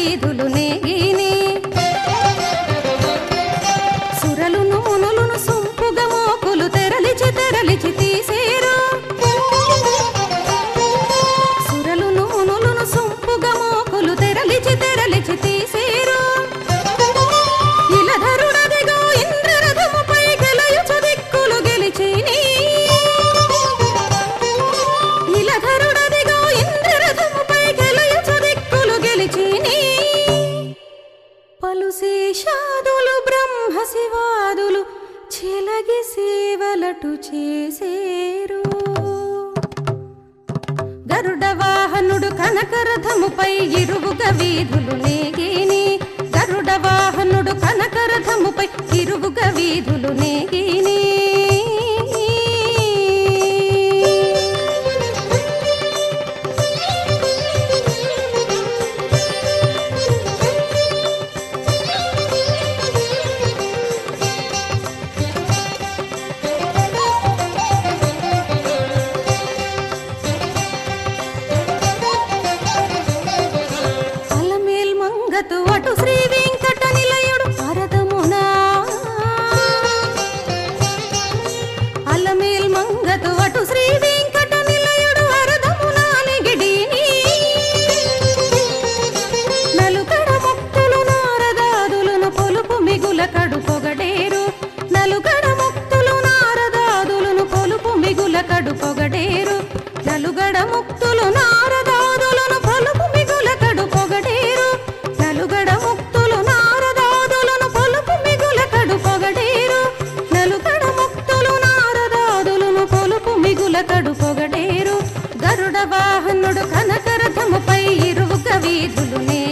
వీధులు నేగిని సురలును మునులును సొంపుగా మోకులు తెరలిచి తెరలిచి తీసేరు సురలును మునులును సొంపుగా మోకులు తెరలిచి తెరలిచి తీసేరు ఇలధరుడదిగో ఇంద్రరథముపై గెలయుచు దిక్కులు గెలిచిని ఇలధరుడదిగో ఇంద్రరథముపై గెలయుచు దిక్కులు గెలిచిని పలు శేషాదులు బ్రహ్మ శివాదులు చెలగి సేవలటు చేసేరు గరుడ వాహనుడు కనకరథముపై ఇరువుగా వీధులు నేగిని గరుడ వాహనుడు కనకరథముపై ఇరువుగా వీధులు నేగిని అలమేల్ మంగతు అటు శ్రీ వెంకట నిలయుడు పరదమునా అలమేల్ మంగతు అటు శ్రీ వెంకట నిలయుడు అరదమునా నిగిడిని నలుకడ ముక్తులు నారదాదులను పొలుపు మిగుల కడు పొగడేరు నలుగడ ముక్తులు నారదాదులను పొలుపు మిగుల కడు పొగడేరు నలుగడ ముక్తులు నారదాదులను పొలుపు మిగుల కడు పొగడేరు నలుగడ ముక్తులు నారదాదులను పొలుపు మిగుల కడు పొగడేరు నలుగడ ముక్తులు నారదాదులను పొలుపు మిగుల కడు పొగడేరు గరుడ వాహనుడు కనకరథముపై ఇరువుగ వీధులు నే